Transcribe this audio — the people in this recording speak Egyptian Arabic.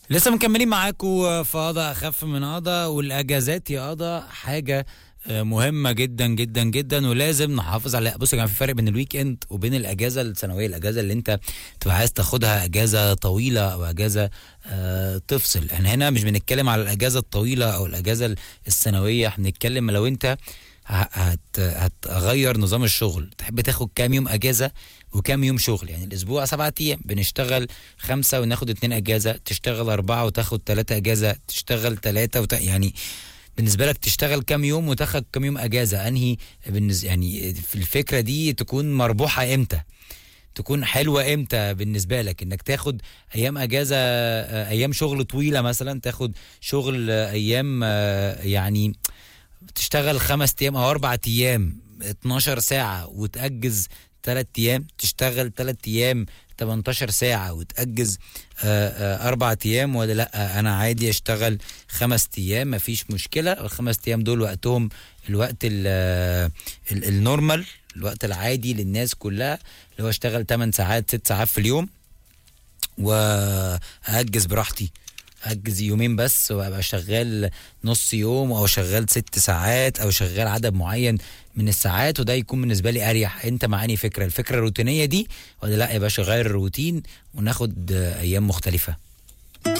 لسه مكملين معاكم في قضاء اخف من قضاء والاجازات يا قضاء حاجه آه، مهمه جدا جدا جدا ولازم نحافظ عليها بص يا جماعه في فرق بين الويك اند وبين الاجازه السنويه الاجازه اللي انت تبقى عايز تاخدها اجازه طويله او اجازه آه، تفصل احنا هنا مش بنتكلم على الاجازه الطويله او الاجازه السنويه احنا بنتكلم لو انت ه- هت هتغير نظام الشغل تحب تاخد كام يوم اجازه وكام يوم شغل يعني الاسبوع سبعة ايام بنشتغل خمسة وناخد اتنين اجازة تشتغل اربعة وتاخد تلاتة اجازة تشتغل تلاتة وت... يعني بالنسبة لك تشتغل كام يوم وتاخد كام يوم اجازة انهي بالنسبة يعني في الفكرة دي تكون مربوحة امتى تكون حلوة امتى بالنسبة لك انك تاخد ايام اجازة آه، ايام شغل طويلة مثلا تاخد شغل آه، ايام آه، يعني تشتغل خمس ايام او اربع ايام 12 ساعة وتأجز ثلاث ايام تشتغل ثلاث ايام 18 ساعة وتأجز آه، آه، أربع أيام ولا لأ أنا عادي أشتغل خمس أيام مفيش مشكلة الخمس أيام دول وقتهم الوقت ال ال النورمال الوقت العادي للناس كلها اللي هو أشتغل 8 ساعات 6 ساعات في اليوم وأجز براحتي أجز يومين بس وأبقى شغال نص يوم أو شغال ست ساعات أو شغال عدد معين من الساعات وده يكون بالنسبة لي أريح أنت معاني فكرة الفكرة الروتينية دي ولا لا يا باشا غير الروتين وناخد آه، أيام مختلفة